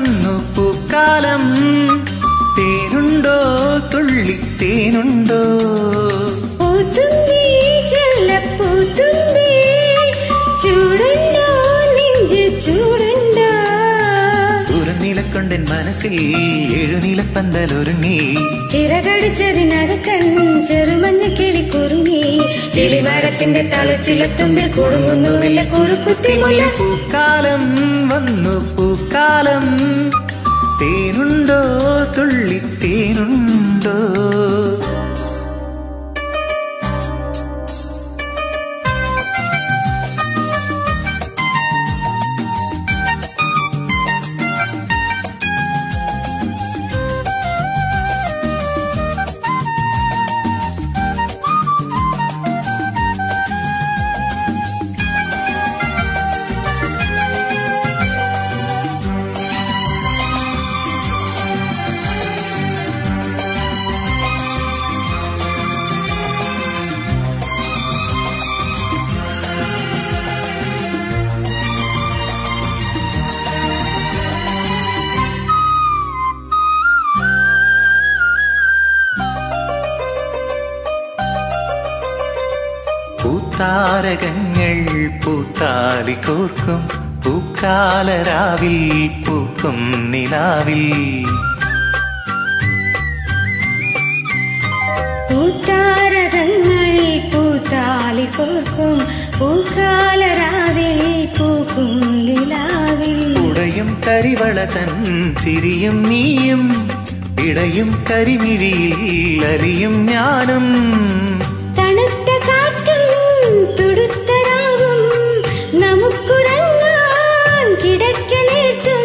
വന്നു പൂക്കാലം തേനുണ്ടോ തുള്ളിത്തേനുണ്ടോ പൂത്തുമ്പി ചെല്ലപ്പൂത്തുമ്പി ചൂടുണ്ടോ നെഞ്ച് ചൂടുണ്ടോ തുറന്നിലക്കൊണ്ടൻ മനസ്സിൽ എഴുനിലപ്പന്തലൊരുങ്ങി ചിറകടിച്ചതിനകത്തൻ ചെറുമഞ്ഞ കിളി കുറുങ്ങി കിളിമരത്തിന്റെ തളിച്ചിലത്തുമ്പിൽ കുടുങ്ങുന്നുമില്ല കുറുക്കുത്തി മുല്ല പൂക്കാലം വന്നു പൂക്കാലം തേനുണ്ടോ തുള്ളിത്തേനുണ്ടോ പൂത്താരകങ്ങൾ പൂത്താലി കോർക്കും പൂക്കാലരാവിൽ പൂക്കും നിലാവിൽ പൂത്താരകങ്ങൾ പൂത്താലി കോർക്കും പൂക്കാലരാവിൽ പൂക്കും നിലാവിൽ ഉടയും കരിവള തൻ ചിരിയും നീയും ഇടയും കരിമിഴിയിൽ അലിയും ഞാനും തണുത്ത കാറ്റും തുടുത്തരാവും നമുക്കുറങ്ങാൻ കിടക്കണേത്തും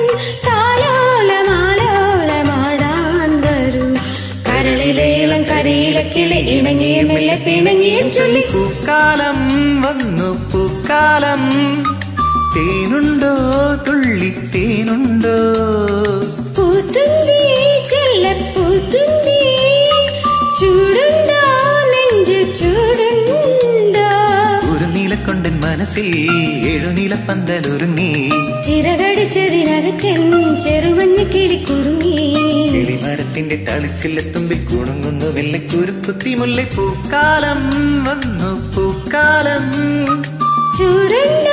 താലോലമാലോലമാടാൻ വരൂ കരളിലെ ഇളം കരിയിലെ കിളി ഇണങ്ങിയും ഇല്ല പിണങ്ങിയും ചൊല്ലി പൂക്കാലം വന്നു പൂക്കാലം തേനുണ്ടോ തുള്ളിത്തേനുണ്ടോ പൂത്തുമ്പി ചെല്ലപ്പൂത്തുമ്പി ചൂടുണ്ടോ നെഞ്ച് ചൂടുണ്ടോ ഒരു നീലക്കൊണ്ടൻ മനസ്സിൽ എഴുനീലപ്പന്തലൊരുങ്ങി ചിറകടിച്ചതിനകത്തൻ ചെറുമഞ്ഞ കിളി കുറുങ്ങി കിളിമരത്തിന്റെ തളിച്ചില്ലെത്തുമ്പിൽ കുണുങ്ങുന്നു വെള്ളക്കുരുക്കുത്തി മുല്ല പൂക്കാലം വന്നു പൂക്കാലം ചൂടുണ്ടോ